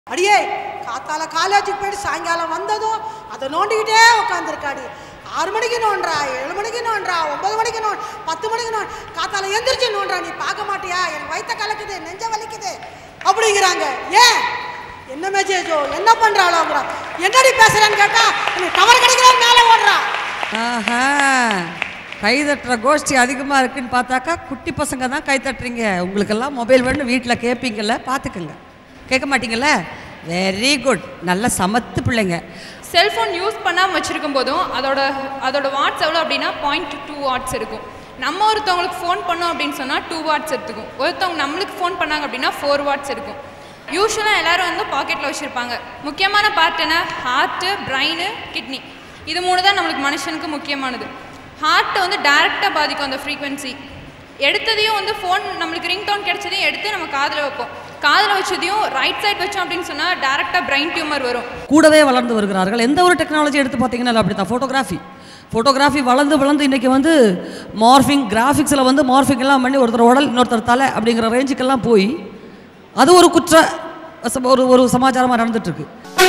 அடியே காத்தால காலேஜுக்கு போயிட்டு சாயங்காலம் வந்ததும் அதை நோண்டிக்கிட்டே உட்காந்துருக்காடி ஆறு மணிக்கு நோன்றா ஏழு மணிக்கு நோன்றா ஒன்பது மணிக்கு நோன் பத்து மணிக்கு நோன் காத்தால எந்திரிச்சு நோன்றா நீ பார்க்க மாட்டியா எனக்கு வயித்த கலக்குது நெஞ்ச வலிக்குது அப்படிங்கிறாங்க ஏன் என்ன மெசேஜோ என்ன பண்றாளோங்கிறா என்னடி பேசுறேன்னு கேட்டா எனக்கு டவர் கிடைக்கிற மேலே ஓடுறா ஆஹா கை தட்டுற கோஷ்டி அதிகமாக இருக்குன்னு பார்த்தாக்கா குட்டி பசங்க தான் கை தட்டுறீங்க உங்களுக்கெல்லாம் மொபைல் வேணும் வீட்டில் கேட்பீங்கல்ல பார்த்துக்குங்க கேட்க மாட்டீங்கல்ல வெரி குட் நல்ல சமத்து பிள்ளைங்க செல்ஃபோன் யூஸ் பண்ணாமல் வச்சுருக்கும் போதும் அதோட அதோட வாட்ஸ் எவ்வளோ அப்படின்னா பாயிண்ட் டூ வாட்ஸ் இருக்கும் நம்ம ஒருத்தவங்களுக்கு ஃபோன் பண்ணோம் அப்படின்னு சொன்னால் டூ வாட்ஸ் எடுத்துக்கும் ஒருத்தவங்க நம்மளுக்கு ஃபோன் பண்ணாங்க அப்படின்னா ஃபோர் வாட்ஸ் இருக்கும் யூஸ்வலாக எல்லாரும் வந்து பாக்கெட்டில் வச்சுருப்பாங்க முக்கியமான பார்ட் என்ன ஹார்ட்டு பிரெயின் கிட்னி இது மூணு தான் நம்மளுக்கு மனுஷனுக்கு முக்கியமானது ஹார்ட்டை வந்து டைரெக்டாக பாதிக்கும் அந்த ஃப்ரீக்வன்சி எடுத்ததையும் வந்து ஃபோன் நம்மளுக்கு ரிங் டோன் கிடைச்சதையும் எடுத்து நம்ம காதில் வைப்போம் காதில் வச்சதையும் ரைட் சைட் வச்சோம் அப்படின்னு சொன்னால் டேரெக்டாக பிரெயின் டியூமர் வரும் கூடவே வளர்ந்து வருகிறார்கள் எந்த ஒரு டெக்னாலஜி எடுத்து பார்த்தீங்கன்னா அப்படி தான் ஃபோட்டோகிராஃபி ஃபோட்டோகிராஃபி வளர்ந்து வளர்ந்து இன்றைக்கி வந்து மார்ஃபிங் கிராஃபிக்ஸில் வந்து மார்ஃபிங் எல்லாம் பண்ணி ஒருத்தர் உடல் இன்னொருத்தர் தலை அப்படிங்கிற ரேஞ்சுக்கெல்லாம் போய் அது ஒரு குற்ற ச- ஒரு ஒரு சமாச்சாரமாக நடந்துட்டுருக்கு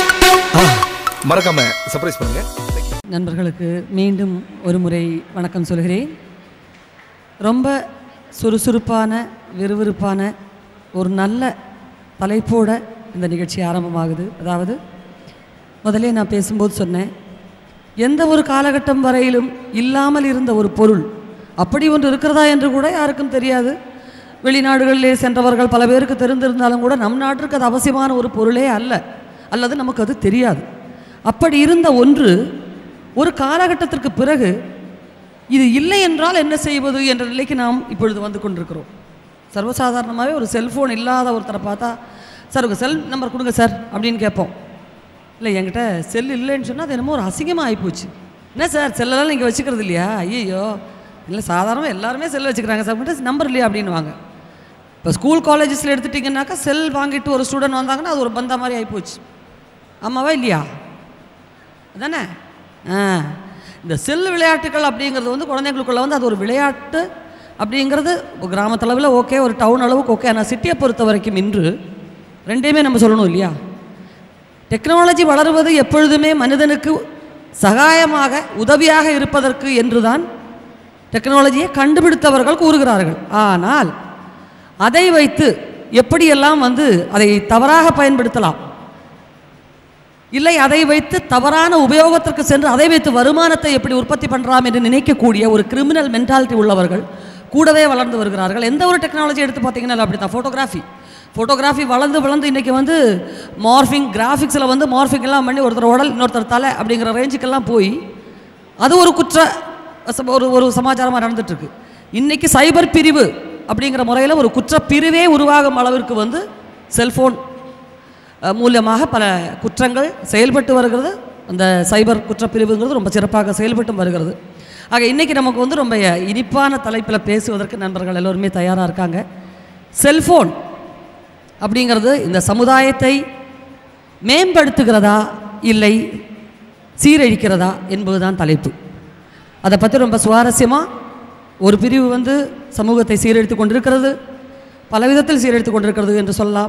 மறக்காம சர்ப்ரைஸ் பண்ணுங்க நண்பர்களுக்கு மீண்டும் ஒரு முறை வணக்கம் சொல்கிறேன் ரொம்ப சுறுசுறுப்பான விறுவிறுப்பான ஒரு நல்ல தலைப்போட இந்த நிகழ்ச்சி ஆரம்பமாகுது அதாவது முதல்ல நான் பேசும்போது சொன்னேன் எந்த ஒரு காலகட்டம் வரையிலும் இல்லாமல் இருந்த ஒரு பொருள் அப்படி ஒன்று இருக்கிறதா என்று கூட யாருக்கும் தெரியாது வெளிநாடுகளிலே சென்றவர்கள் பல பேருக்கு தெரிந்திருந்தாலும் கூட நம் நாட்டிற்கு அது அவசியமான ஒரு பொருளே அல்ல அல்லது நமக்கு அது தெரியாது அப்படி இருந்த ஒன்று ஒரு காலகட்டத்திற்கு பிறகு இது இல்லை என்றால் என்ன செய்வது என்ற நிலைக்கு நாம் இப்பொழுது வந்து கொண்டிருக்கிறோம் சர்வசாதாரணமாகவே ஒரு செல்ஃபோன் இல்லாத ஒருத்தரை பார்த்தா சார் உங்கள் செல் நம்பர் கொடுங்க சார் அப்படின்னு கேட்போம் இல்லை என்கிட்ட செல் இல்லைன்னு சொன்னால் அது என்னமோ ஒரு அசிங்கமாக ஆகிப்போச்சு என்ன சார் செல்லெல்லாம் நீங்கள் வச்சுக்கிறது இல்லையா ஐயோ இல்லை சாதாரணமாக எல்லாருமே செல் வச்சுக்கிறாங்க சார் உங்கள்கிட்ட நம்பர் இல்லையா அப்படின்னுவாங்க இப்போ ஸ்கூல் காலேஜஸில் எடுத்துட்டிங்கன்னாக்கா செல் வாங்கிட்டு ஒரு ஸ்டூடெண்ட் வந்தாங்கன்னா அது ஒரு பந்தா மாதிரி ஆகிப்போச்சு ஆமாவா இல்லையா அதானே ஆ இந்த செல் விளையாட்டுகள் அப்படிங்கிறது வந்து குழந்தைங்களுக்குள்ள வந்து அது ஒரு விளையாட்டு அப்படிங்கிறது கிராமத்தளவில் ஓகே ஒரு டவுன் அளவுக்கு ஓகே ஆனால் சிட்டியை பொறுத்த வரைக்கும் இன்று ரெண்டையுமே நம்ம சொல்லணும் இல்லையா டெக்னாலஜி வளருவது எப்பொழுதுமே மனிதனுக்கு சகாயமாக உதவியாக இருப்பதற்கு என்றுதான் டெக்னாலஜியை கண்டுபிடித்தவர்கள் கூறுகிறார்கள் ஆனால் அதை வைத்து எப்படியெல்லாம் வந்து அதை தவறாக பயன்படுத்தலாம் இல்லை அதை வைத்து தவறான உபயோகத்திற்கு சென்று அதை வைத்து வருமானத்தை எப்படி உற்பத்தி பண்ணலாம் என்று நினைக்கக்கூடிய ஒரு கிரிமினல் மென்டாலிட்டி உள்ளவர்கள் கூடவே வளர்ந்து வருகிறார்கள் எந்த ஒரு டெக்னாலஜி எடுத்து பார்த்தீங்கன்னா அப்படி தான் ஃபோட்டோகிராஃபி ஃபோட்டோகிராஃபி வளர்ந்து வளர்ந்து இன்றைக்கி வந்து மார்ஃபிங் கிராஃபிக்ஸில் வந்து மார்ஃபிங் எல்லாம் பண்ணி ஒருத்தர் உடல் இன்னொருத்தர் தலை அப்படிங்கிற ரேஞ்சுக்கெல்லாம் போய் அது ஒரு குற்ற ச- ஒரு ஒரு சமாச்சாரமாக நடந்துட்டுருக்கு இன்றைக்கி சைபர் பிரிவு அப்படிங்கிற முறையில் ஒரு குற்ற பிரிவே உருவாகும் அளவிற்கு வந்து செல்ஃபோன் அஹ், மூலமாக பல குற்றங்கள் செயல்பட்டு வருகிறது அந்த சைபர் குற்றப்பிரிவுங்கிறது ரொம்ப சிறப்பாக செயல்பட்டும் வருகிறது ஆக இன்றைக்கி நமக்கு வந்து ரொம்ப இனிப்பான தலைப்பில் பேசுவதற்கு நண்பர்கள் எல்லோருமே தயாராக இருக்காங்க செல்ஃபோன் அப்படிங்கிறது இந்த சமுதாயத்தை மேம்படுத்துகிறதா இல்லை சீரழிக்கிறதா என்பதுதான் தலைப்பு அதை பற்றி ரொம்ப சுவாரஸ்யமாக ஒரு பிரிவு வந்து சமூகத்தை சீரழித்து கொண்டிருக்கிறது பல விதத்தில் சீரழித்து கொண்டிருக்கிறது என்று சொல்லலாம்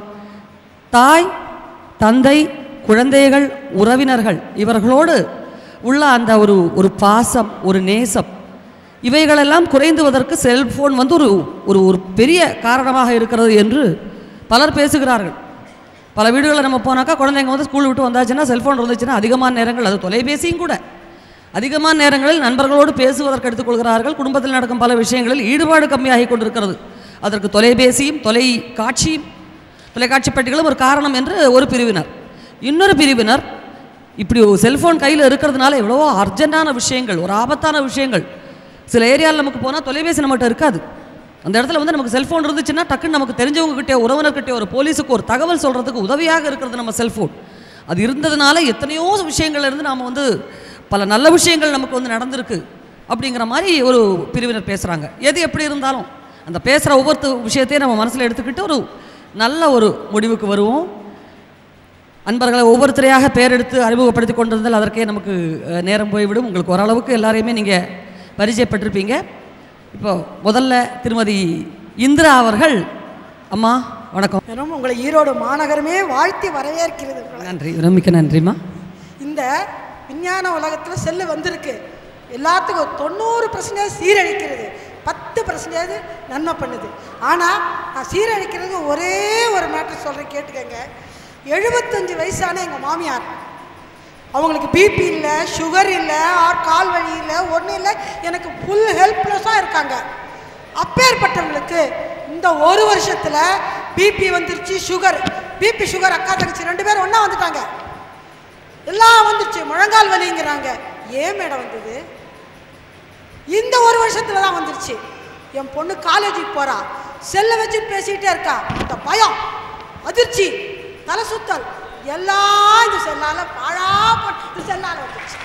தாய் தந்தை குழந்தைகள் உறவினர்கள் இவர்களோடு உள்ள அந்த ஒரு ஒரு பாசம் ஒரு நேசம் இவைகளெல்லாம் குறைந்துவதற்கு செல்போன் வந்து ஒரு ஒரு ஒரு பெரிய காரணமாக இருக்கிறது என்று பலர் பேசுகிறார்கள் பல வீடுகளில் நம்ம போனாக்கா குழந்தைங்க வந்து ஸ்கூல் விட்டு வந்தாச்சுன்னா செல்ஃபோன் இருந்துச்சுன்னா அதிகமான நேரங்கள் அது தொலைபேசியும் கூட அதிகமான நேரங்களில் நண்பர்களோடு பேசுவதற்கு எடுத்துக்கொள்கிறார்கள் குடும்பத்தில் நடக்கும் பல விஷயங்களில் ஈடுபாடு கம்மியாகி கொண்டிருக்கிறது அதற்கு தொலைபேசியும் தொலைக்காட்சியும் தொலைக்காட்சி பெட்டிகளும் ஒரு காரணம் என்று ஒரு பிரிவினர் இன்னொரு பிரிவினர் இப்படி ஒரு செல்ஃபோன் கையில் இருக்கிறதுனால எவ்வளவோ அர்ஜென்ட்டான விஷயங்கள் ஒரு ஆபத்தான விஷயங்கள் சில ஏரியாவில் நமக்கு போனால் தொலைபேசி நம்மகிட்ட இருக்காது அந்த இடத்துல வந்து நமக்கு செல்ஃபோன் இருந்துச்சுன்னா டக்குன்னு நமக்கு தெரிஞ்சவங்க கிட்டே உறவினர்கிட்டே ஒரு போலீஸுக்கு ஒரு தகவல் சொல்கிறதுக்கு உதவியாக இருக்கிறது நம்ம செல்ஃபோன் அது இருந்ததுனால எத்தனையோ விஷயங்கள்ல இருந்து நாம் வந்து பல நல்ல விஷயங்கள் நமக்கு வந்து நடந்திருக்கு அப்படிங்கிற மாதிரி ஒரு பிரிவினர் பேசுகிறாங்க எது எப்படி இருந்தாலும் அந்த பேசுகிற ஒவ்வொரு விஷயத்தையும் நம்ம மனசில் எடுத்துக்கிட்டு ஒரு நல்ல ஒரு முடிவுக்கு வருவோம் அன்பர்களை ஒவ்வொருத்தரையாக பேரெடுத்து அறிமுகப்படுத்தி கொண்டிருந்தால் அதற்கே நமக்கு அஹ், நேரம் போய்விடும் உங்களுக்கு ஓரளவுக்கு எல்லாரையுமே நீங்கள் பரிச்சயப்பட்டிருப்பீங்க இப்போ முதல்ல திருமதி இந்திரா அவர்கள் அம்மா வணக்கம் வெறும் உங்களை ஈரோடு மாநகரமே வாழ்த்தி வரவேற்கிறது உங்களை. நன்றி மிக்க நன்றிம்மா இந்த விஞ்ஞான உலகத்தில் செல்லு வந்திருக்கு எல்லாத்துக்கும் தொண்ணூறு பர்சன்டேஜ் சீரழிக்கிறது பத்து பர்சன்டேஜ் நன்மை பண்ணுது ஆனால் நான் சீரழிக்கிறது ஒரே ஒரு மேட்டர் சொல்கிறேன் கேட்டுக்கங்க எழுபத்தஞ்சு வயசான எங்கள் மாமியார் அவங்களுக்கு பிபி இல்லை சுகர் இல்லை ஆர் கால் வலி இல்லை ஒன்றும் இல்லை எனக்கு ஃபுல் ஹெல்ப்லெஸ்ஸாக இருக்காங்க அப்பேற்பட்டவங்களுக்கு இந்த ஒரு வருஷத்தில் பிபி வந்துருச்சு சுகர் பிபி சுகர் அக்கா தங்கச்சி ரெண்டு பேரும் ஒன்றா வந்துட்டாங்க எல்லாம் வந்துருச்சு முழங்கால் வலிங்கிறாங்க ஏன் மேடம் வந்தது இந்த ஒரு வருஷத்துல தான் வந்துருச்சு என் பொண்ணு காலேஜுக்கு போறா செல்லை வச்சு பேசிக்கிட்டே இருக்கா இந்த பயம் அதிர்ச்சி தலை சுத்தல் எல்லாம் இந்த செல்லால பாழா போன இந்த செல்லால வந்துருச்சு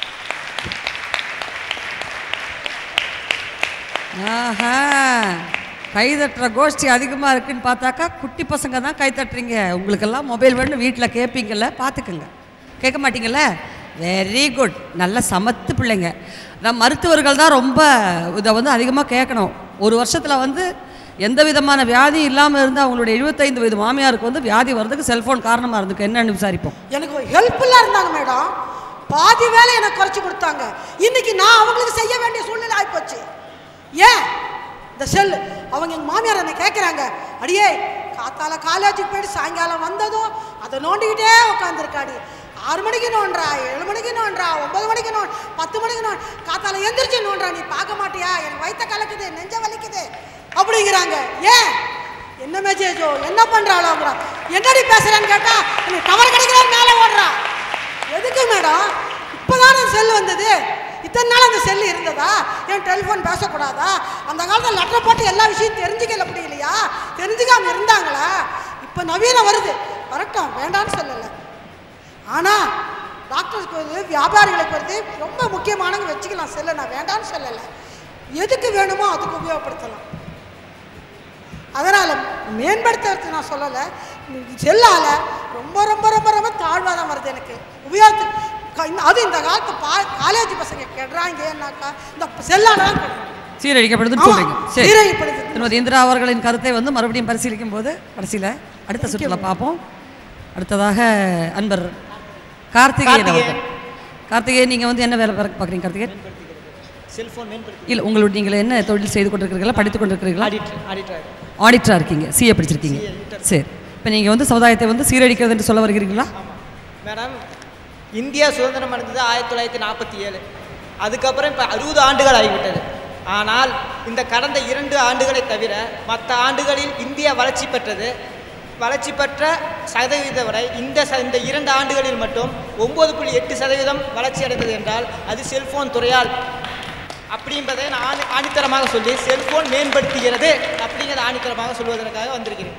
ஆஹா கைதட்டுற கோஷ்டி அதிகமாக இருக்குன்னு பார்த்தாக்கா குட்டி பசங்க தான் கை தட்டுறீங்க உங்களுக்கெல்லாம் மொபைல் வேணும் வீட்டில் கேட்பீங்கல்ல பார்த்துக்குங்க கேட்க மாட்டீங்கல்ல வெரி குட் நல்ல சமத்து பிள்ளைங்க நான் மருத்துவர்கள் தான் ரொம்ப இதை வந்து அதிகமாக கேட்கணும் ஒரு வருஷத்தில் வந்து எந்த விதமான வியாதி இல்லாமல் இருந்து அவங்களுடைய எழுபத்தைந்து வயது மாமியாருக்கு வந்து வியாதி வர்றதுக்கு செல்ஃபோன் காரணமாக இருந்துக்கு என்னன்னு விசாரிப்போம் எனக்கு ஹெல்ப்ஃபுல்லாக இருந்தாங்க மேடம் பாதி வேலை எனக்கு குறைச்சி கொடுத்தாங்க இன்னைக்கு நான் அவங்களுக்கு செய்ய வேண்டிய சூழ்நிலை ஆகிப்போச்சு ஏன் இந்த செல் அவங்க எங்கள் மாமியார் என்னை கேட்குறாங்க அடியே காத்தால காலேஜுக்கு போயிட்டு சாயங்காலம் வந்ததும் அதை நோண்டிக்கிட்டே உட்காந்துருக்காடி ஆறு மணிக்கு நோன்றா ஏழு மணிக்கு நோன்றா ஒன்பது மணிக்கு நோன் பத்து மணிக்கு நோன் காத்தால எந்திரிச்சு நோன்றா நீ பார்க்க மாட்டியா எனக்கு வயித்த கலக்குது நெஞ்ச வலிக்குது அப்படிங்கிறாங்க ஏன் என்ன மெசேஜோ என்ன பண்றாளோங்கிறா என்னடி பேசுறேன்னு கேட்டா எனக்கு டவர் கிடைக்கிற மேலே ஓடுறா எதுக்கு மேடம் இப்போதானே செல் வந்தது இத்தனை நாள் அந்த செல் இருந்ததா ஏன் டெலிஃபோன் பேசக்கூடாதா அந்த காலத்தில் லெட்டர் போட்டு எல்லா விஷயம் தெரிஞ்சுக்கல முடியலையா தெரிஞ்சுக்காம இருந்தாங்களா இப்போ நவீனம் வருது வரட்டும் வேண்டாம்னு சொல்லலை ஆனால் டாக்டர்ஸ்க்கு வருது வியாபாரிகளுக்கு வருது ரொம்ப முக்கியமானவங்க வச்சுக்கலாம் செல்லை நான் வேண்டாம்னு சொல்லலை எதுக்கு வேணுமோ அதுக்கு உபயோகப்படுத்தலாம் அதனால் மேம்படுத்துறது நான் சொல்லலை செல்லால ரொம்ப ரொம்ப ரொம்ப ரொம்ப தாழ்வாக தான் வருது எனக்கு உபயோகத்துக்கு க- இந்த- அது இந்த காலத்து பா காலேஜ் பசங்க கெடுறாங்கன்னாக்கா இந்த செல்லால தான் கெடுறாங்க. சீரழிக்கப்படுதுன்னு ஆமா, சொல்றீங்க சரி சீரழிக்கப்படுது. திருமதி இந்திரா அவர்களின் கருத்தை வந்து மறுபடியும் பரிசீலிக்கும் போது கடைசியில் அடுத்த சுற்றுல பார்ப்போம் அடுத்ததாக அன்பர் கார்த்திகேயன் அவர்கள் கார்த்திகேயன் நீங்கள் வந்து என்ன வேலை பார்க்குறீங்க கார்த்திகேயன் செல்ஃபோன் மேம்படுத்தி இல்லை உங்களுடைய நீங்கள் என்ன தொழில் செய்து கொண்டிருக்கிறீர்களா படித்து கொண்டிருக்கிறீர்களா ஆடிட்டர் ஆடிட்டர் ஆடிட்டராக இருக்கீங்க சிஏ படிச்சிருக்கீங்க சரி இப்போ நீங்கள் வந்து சமுதாயத்தை வந்து சீரழிக்கிறது என்று சொல்ல வருகிறீங்களா மேடம் இந்தியா சுதந்திரம் அடைந்தது ஆயிரத்தி தொள்ளாயிரத்தி நாற்பத்தி ஏழு அதுக்கப்புறம் இப்போ அறுபது ஆண்டுகள் ஆகிவிட்டது ஆனால் இந்த கடந்த இரண்டு ஆண்டுகளை தவிர மற்ற ஆண்டுகளில் இந்தியா வளர்ச்சி பெற்றது வளர்ச்சி பெற்ற சதவீதத்தை விட இந்த ச இந்த இரண்டு ஆண்டுகளில் மட்டும் ஒம்பது புள்ளி எட்டு சதவீதம் வளர்ச்சி அடைந்தது என்றால் அது செல்போன் துறையால் அப்படின்றதை நான் ஆணி ஆணித்தரமாக சொல்லி செல்போன் மேம்படுத்துகிறது அப்படிங்கிறத ஆணித்தரமாக சொல்வதற்காக வந்திருக்கிறேன்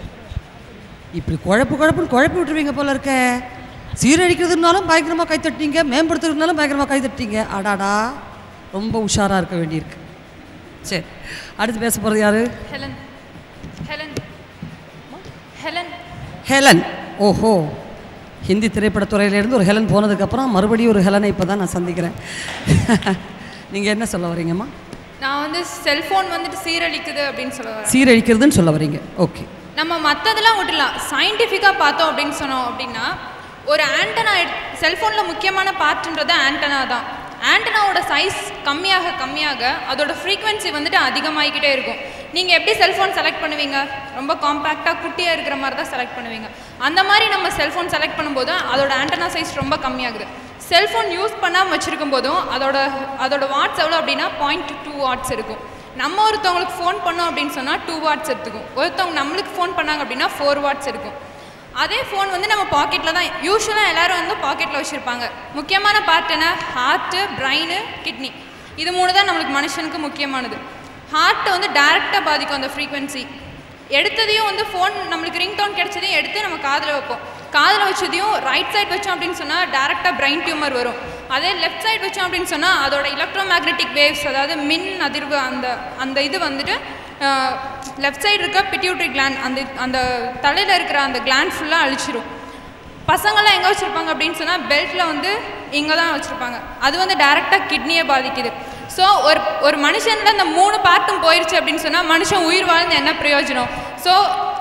இப்படி குழப்பு குழப்புன்னு குழப்பி விட்டுருவீங்க போல இருக்க சீரழிக்கிறதுனாலும் பயங்கரமாக கை தட்டிங்க மேம்படுத்துறதுனாலும் பயங்கரமாக கை தட்டிங்க அடாடா ரொம்ப உஷாராக இருக்க வேண்டியிருக்கு சரி அடுத்து பேச போகிறது யாரு ஹெலன் ஹெலன் ஹெலன் ஹெலன் ஓஹோ ஹிந்தி திரைப்படத்துறையிலேருந்து ஒரு ஹெலன் போனதுக்கப்புறம் மறுபடியும் ஒரு ஹெலனை இப்போ தான் நான் சந்திக்கிறேன் நீங்கள் என்ன சொல்ல வரீங்கம்மா நான் வந்து செல்ஃபோன் வந்துட்டு சீரழிக்குது அப்படின்னு சொல்ல வரேன் சீரழிக்கிறதுன்னு சொல்ல வரீங்க ஓகே நம்ம மற்றதெல்லாம் விட்டுலாம் சயின்டிஃபிக்காக பார்த்தோம் அப்படின்னு சொன்னோம் அப்படின்னா ஒரு ஆண்டனா செல்ஃபோனில் முக்கியமான பார்ட்டுன்றது ஆண்டனா தான் ஆண்டனாவோட சைஸ் கம்மியாக கம்மியாக அதோட ஃப்ரீக்வன்சி வந்துட்டு அதிகமாகிக்கிட்டே இருக்கும் நீங்கள் எப்படி செல்ஃபோன் செலக்ட் பண்ணுவீங்க ரொம்ப காம்பேக்டாக குட்டியாக இருக்கிற மாதிரி தான் செலக்ட் பண்ணுவீங்க அந்த மாதிரி நம்ம செல்ஃபோன் செலக்ட் பண்ணும்போது அதோட ஆண்டனா சைஸ் ரொம்ப கம்மியாகுது செல்ஃபோன் யூஸ் பண்ணாமல் வச்சுருக்கும் போதும் அதோட அதோட வாட்ஸ் எவ்வளோ அப்படின்னா பாயிண்ட் டூ வாட்ஸ் இருக்கும் நம்ம ஒருத்தவங்களுக்கு ஃபோன் பண்ணோம் அப்படின்னு சொன்னால் டூ வாட்ஸ் எடுத்துக்கும் ஒருத்தவங்க நம்மளுக்கு ஃபோன் பண்ணாங்க அப்படின்னா ஃபோர் வாட்ஸ் இருக்கும் அதே ஃபோன் வந்து நம்ம பாக்கெட்டில் தான் யூஸ்வலாக எல்லாரும் வந்து பாக்கெட்டில் வச்சுருப்பாங்க முக்கியமான பார்ட் என்ன ஹார்ட்டு பிரைனு கிட்னி இது மூணு தான் நம்மளுக்கு மனுஷனுக்கு முக்கியமானது ஹார்ட்டை வந்து டைரெக்டாக பாதிக்கும் அந்த ஃப்ரீக்வன்சி எடுத்ததையும் வந்து ஃபோன் நம்மளுக்கு ரிங் டோன் கிடைச்சதையும் எடுத்து நம்ம காதில் வைப்போம் காதில் வச்சதையும் ரைட் சைடு வச்சோம் அப்படின்னு சொன்னால் டேரெக்டாக பிரைன் டியூமர் வரும் அதே லெஃப்ட் சைடு வச்சோம் அப்படின்னு சொன்னால் அதோட எலக்ட்ரோ மேக்னெட்டிக் வேவ்ஸ் அதாவது மின் அதிர்வு அந்த அந்த இது வந்துட்டு லெஃப்ட் சைடு இருக்க பிட்யூட்ரி கிளாண்ட் அந்த அந்த தலையில் இருக்கிற அந்த கிளாண்ட் ஃபுல்லாக அழிச்சிரும் பசங்கள்லாம் எங்கே வச்சுருப்பாங்க அப்படின்னு சொன்னால் பெல்ட்டில் வந்து இங்கே தான் வச்சுருப்பாங்க அது வந்து டேரெக்டாக கிட்னியை பாதிக்குது ஸோ ஒரு ஒரு மனுஷனில் இந்த மூணு பார்ட்டும் போயிடுச்சு அப்படின்னு சொன்னால் மனுஷன் உயிர் வாழ்ந்து என்ன பிரயோஜனம் ஸோ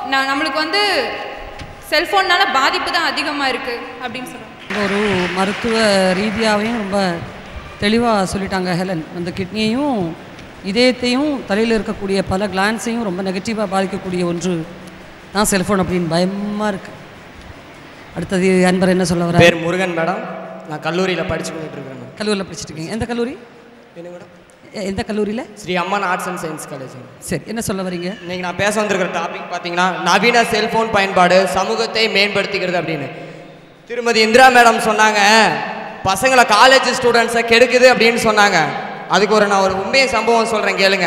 நான் நம்மளுக்கு வந்து செல்ஃபோன்னால பாதிப்பு தான் அதிகமாக இருக்குது அப்படின்னு சொல்கிறேன் ஒரு மருத்துவ ரீதியாகவும் ரொம்ப தெளிவாக சொல்லிட்டாங்க ஹெலன் அந்த கிட்னியையும் இதயத்தையும் தலையில் இருக்கக்கூடிய பல கிளான்ஸையும் ரொம்ப நெகட்டிவாக பாதிக்கக்கூடிய ஒன்று தான் செல்ஃபோன் அப்படின்னு பயமாக இருக்குது அடுத்தது அன்பர் என்ன சொல்ல வர பேர் முருகன் மேடம் நான் கல்லூரியில் படிச்சு பண்ணிட்டு இருக்கிறேன் மேடம் கல்லூரியில் படிச்சுட்டு இருக்கீங்க எந்த கல்லூரி என்ன மேடம் எ- எந்த கல்லூரியில் Sri Amman arts and science college சரி என்ன சொல்ல வரீங்க இன்னைக்கு நான் பேச வந்திருக்கிற டாபிக் பார்த்தீங்கன்னா நவீன செல்போன் பயன்பாடு சமூகத்தை மேம்படுத்துகிறது அப்படின்னு திருமதி இந்திரா மேடம் சொன்னாங்க பசங்களை காலேஜ் ஸ்டூடெண்ட்ஸை கெடுக்குது அப்படின்னு சொன்னாங்க அதுக்கு ஒரு நான் ஒரு உண்மையை சம்பவம் சொல்கிறேன் கேளுங்க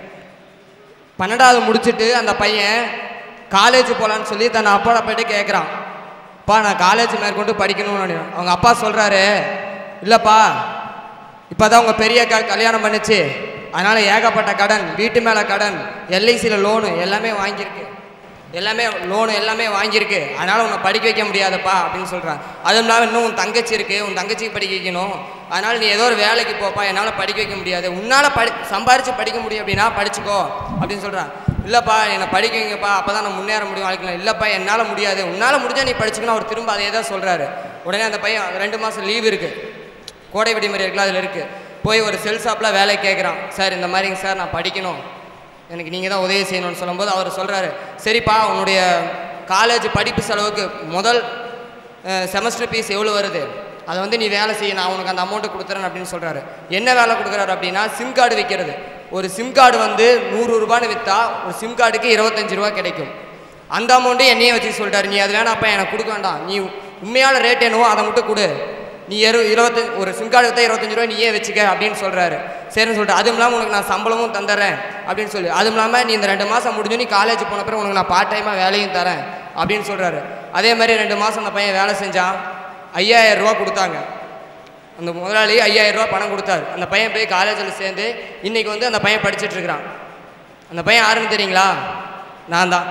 பன்னெண்டாவது முடிச்சுட்டு அந்த பையன் காலேஜ் போகலான்னு சொல்லி தன் அப்பாட போயிட்டு கேட்குறான் அப்பா நான் காலேஜ் மேற்கொண்டு படிக்கணும்னு அப்படின்னு. அவங்க அப்பா சொல்கிறாரு இல்லைப்பா இப்போ தான் உங்கள் பெரிய அக்கா கல்யாணம் பண்ணுச்சு அதனால் ஏகப்பட்ட கடன் வீட்டு மேலே கடன் எல்ஐசியில் லோனு எல்லாமே வாங்கியிருக்கு எல்லாமே லோனு எல்லாமே வாங்கியிருக்கு அதனால் உன்னை படிக்க வைக்க முடியாதப்பா அப்படின்னு சொல்கிறான் அதுவும் இல்லாமல் இன்னும் உன் தங்கச்சி இருக்குது உன் தங்கச்சிக்கு படிக்க வைக்கணும் அதனால் நீ ஏதோ ஒரு வேலைக்கு போப்பா என்னால் படிக்க வைக்க முடியாது உன்னால் படி சம்பாரித்து படிக்க முடியும் அப்படின்னா படிச்சுக்கோ அப்படின்னு சொல்கிறான் இல்லைப்பா என்னை படிக்க வைங்கப்பா அப்போ தான் நான் முன்னேற முடியும் வாழ்க்கையில் இல்லைப்பா என்னால் முடியாது உன்னால் முடிஞ்சால் நீ படிச்சுக்கணும் அவர் திரும்ப அதே தான் சொல்கிறாரு உடனே அந்த பையன் ரெண்டு மாதம் லீவ் இருக்குது கோடை விடுமுறை இருக்குல்ல அதில் இருக்குது போய் ஒரு செல் ஷாப்பில் வேலை கேட்குறான் சார் இந்த மாதிரிங்க சார் நான் படிக்கணும் எனக்கு நீங்கள் தான் உதவி செய்யணும்னு சொல்லும்போது அவர் சொல்கிறாரு சரிப்பா உன்னுடைய காலேஜ் படிப்பு செலவுக்கு முதல் செமஸ்டர் ஃபீஸ் எவ்வளோ வருது அதை வந்து நீ வேலை செய்ய நான் உனக்கு அந்த அமௌண்ட்டு கொடுத்துறேன் அப்படின்னு சொல்கிறாரு என்ன வேலை கொடுக்குறாரு அப்படின்னா சிம் கார்டு விற்கிறது ஒரு சிம் கார்டு வந்து நூறு ரூபான்னு விற்றா ஒரு சிம் கார்டுக்கு இருபத்தஞ்சு ரூபா கிடைக்கும் அந்த அமௌண்ட்டு என்னையே வச்சு சொல்லிட்டாரு நீ அது வேணாப்பா எனக்கு கொடுக்க வேண்டாம் நீ உண்மையான ரேட் என்னவோ அதை மட்டும் கொடு நீ இரு இருபத்தஞ்சு ஒரு சிம் கார்டு விற்றா இருபத்தஞ்சு ரூபா நீயே வச்சுக்க அப்படின்னு சொல்கிறாரு சரின்னு சொல்லிட்டு அதுவும் இல்லாமல் உனக்கு நான் சம்பளமும் தந்துடுறேன் அப்படின்னு சொல்லி அதுவும் இல்லாமல் நீ இந்த ரெண்டு மாதம் முடிஞ்சு நீ காலேஜ் போன பிறகு உனக்கு நான் பார்ட் டைமாக வேலையும் தரேன் அப்படின்னு சொல்கிறாரு அதே மாதிரி ரெண்டு மாதம் அந்த பையன் வேலை செஞ்சான் ஐயாயிரம் ரூபா கொடுத்தாங்க அந்த முதலாளி ஐயாயிரம் ரூபா பணம் கொடுத்தாரு அந்த பையன் போய் காலேஜில் சேர்ந்து இன்னைக்கு வந்து அந்த பையன் படிச்சிட்டு இருக்கிறான் அந்த பையன் யாருன்னு தெரியுங்களா நான் தான்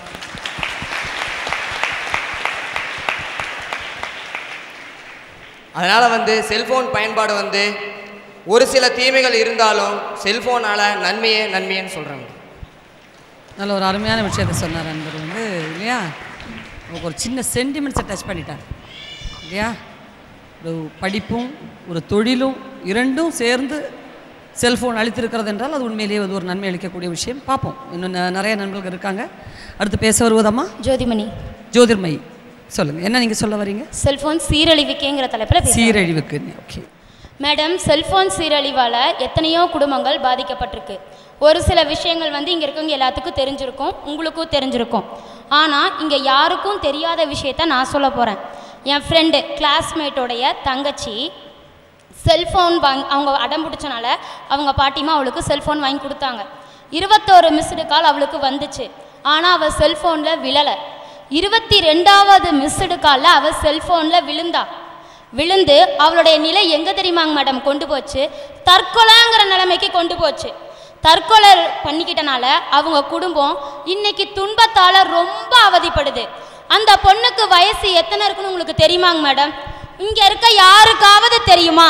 அதனால் வந்து செல்ஃபோன் பயன்பாடு வந்து ஒரு சில தீமைகள் இருந்தாலும் செல்ஃபோனால் நன்மையே நன்மையேன்னு சொல்கிறாங்க நல்ல ஒரு அருமையான விஷயத்தை சொன்னார் அன்பர் வந்து இல்லையா நமக்கு ஒரு சின்ன சென்டிமெண்ட்ஸை டச் பண்ணிட்டார் இல்லையா ஒரு படிப்பும் ஒரு தொழிலும் இரண்டும் சேர்ந்து செல்ஃபோன் அளித்திருக்கிறது என்றால் அது உண்மையிலேயே வந்து ஒரு நன்மை அளிக்கக்கூடிய விஷயம் பார்ப்போம் இன்னும் ந- நிறைய நண்பர்கள் இருக்காங்க அடுத்து பேச வருவதம்மா ஜோதிமணி ஜோதிர்மயி சொல்லுங்கள் என்ன நீங்கள் சொல்ல வரீங்க செல்போன் சீரழிவுக்கேங்கிற தலைப்பில் பேசுகிறேன் சீரழிவுக்கு ஓகே மேடம் செல்போன் சீரழிவால் எத்தனையோ குடும்பங்கள் பாதிக்கப்பட்டிருக்கு ஒரு சில விஷயங்கள் வந்து இங்கே இருக்கவங்க எல்லாத்துக்கும் தெரிஞ்சிருக்கும் உங்களுக்கும் தெரிஞ்சிருக்கும் ஆனால் இங்கே யாருக்கும் தெரியாத விஷயத்த நான் சொல்ல போகிறேன் என் ஃப்ரெண்டு கிளாஸ்மேட்டோடைய தங்கச்சி செல்ஃபோன் வாங்கி அவங்க அடம் பிடிச்சனால அவங்க பாட்டிமா அவளுக்கு செல்ஃபோன் வாங்கி கொடுத்தாங்க இருபத்தோரு மிஸ்டு கால் அவளுக்கு வந்துச்சு ஆனால் அவள் செல்ஃபோனில் விழலை இருபத்தி ரெண்டாவது மிஸ்டு காலில் அவள் செல்ஃபோனில் விழுந்தா விழுந்து அவளுடைய நிலை எங்கே தெரியுமாங்க மேடம் கொண்டு போச்சு தற்கொலைங்கிற நிலைமைக்கு கொண்டு போச்சு தற்கொலை பண்ணிக்கிட்டனால அவங்க குடும்பம் இன்னைக்கு துன்பத்தால் ரொம்ப அவதிப்படுது அந்த பொண்ணுக்கு வயசு எத்தனை இருக்குன்னு உங்களுக்கு தெரியுமாங்க மேடம் இங்கே இருக்க யாருக்காவது தெரியுமா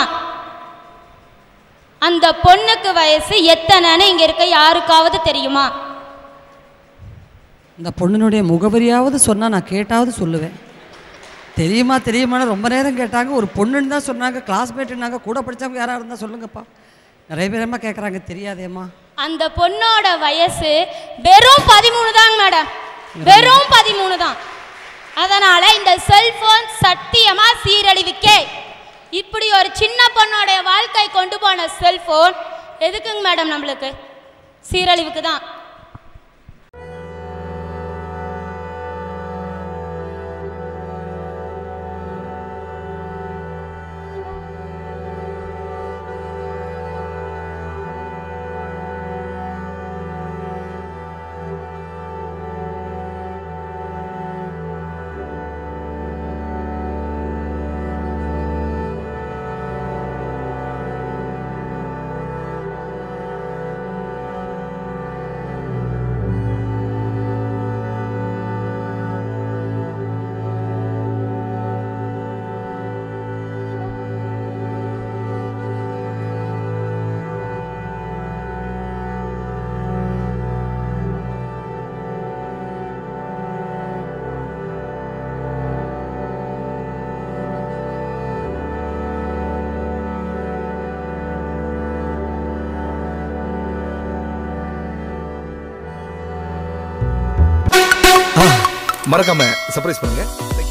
அந்த பொண்ணுக்கு வயசு எத்தனைன்னு இங்கே இருக்க யாருக்காவது தெரியுமா இந்த பொண்ணினுடைய முகவரியாவது சொன்னால் நான் கேட்டாவது சொல்லுவேன் தெரியுமா தெரியுமான்னு ரொம்ப நேரம் கேட்டாங்க ஒரு பொண்ணுன்னு தான் சொன்னாங்க கிளாஸ்மேட்டுனாங்க கூட படித்தவங்க யாராக இருந்தால் சொல்லுங்கப்பா நிறைய பேரம்மா கேட்குறாங்க தெரியாதேம்மா அந்த பொண்ணோட வயசு வெறும் பதிமூணு தாங்க மேடம் வெறும் பதிமூணு தான் அதனால இந்த செல்போன் சத்தியமா சீரழிவுக்கே இப்படி ஒரு சின்ன பொண்ணோட வாழ்க்கை கொண்டு போன செல்போன் எதுக்குங்க மேடம் நம்மளுக்கு சீரழிவுக்கு தான் மறக்காம சர்ப்ரைஸ் பண்ணுங்க